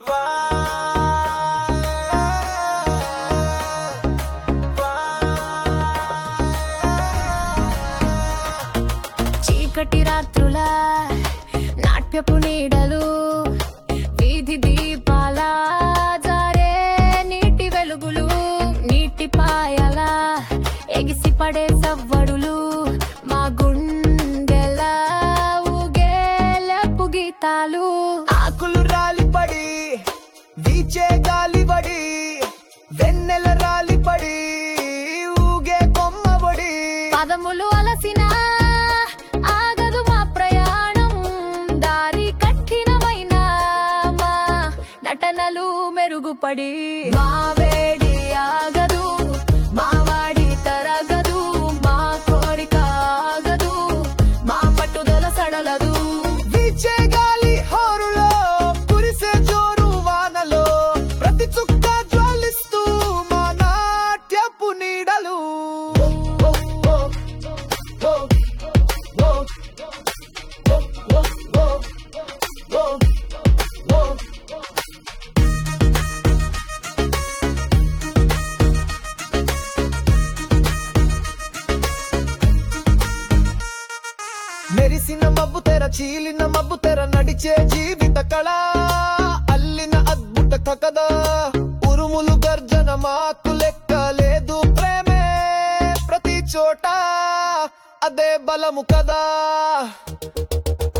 చీకటి రాత్రుల నాట్యపు నీడలు వీధి దీపాల జారే నీటి వెలుగులు నీటి పాయల ఎగిసి పడే సవ్వడులు మా గుండెల ఊగేలపు గీతాలు ఆకులు రాలిపడి వీచే గాలిబడి వెన్నెల రాలిపడి ఊగే కొమ్మబడి పదములు అలసిన ఆగదు మా ప్రయాణం దారి కఠినమైన మా నటనలు మెరుగుపడి మా వేడి ఆగదు మా వాడి తరగదు మా కోరిక ఆగదు మా పట్టుదల సడలదు వీచే గాలి హోరులో కురిసే జోరు వానలో ప్రతి చుక్క జ్వాలిస్తూ మా నాట్యపు నీడలు మెరిసిన మబ్బు తెర చీలిన మబ్బు తెర నడిచే జీవిత కళ అల్లిన అద్భుత కథ ఉరుములు గర్జన మాకు లెక్క లేదు ప్రేమే ప్రతి చోట అదే బలము కదా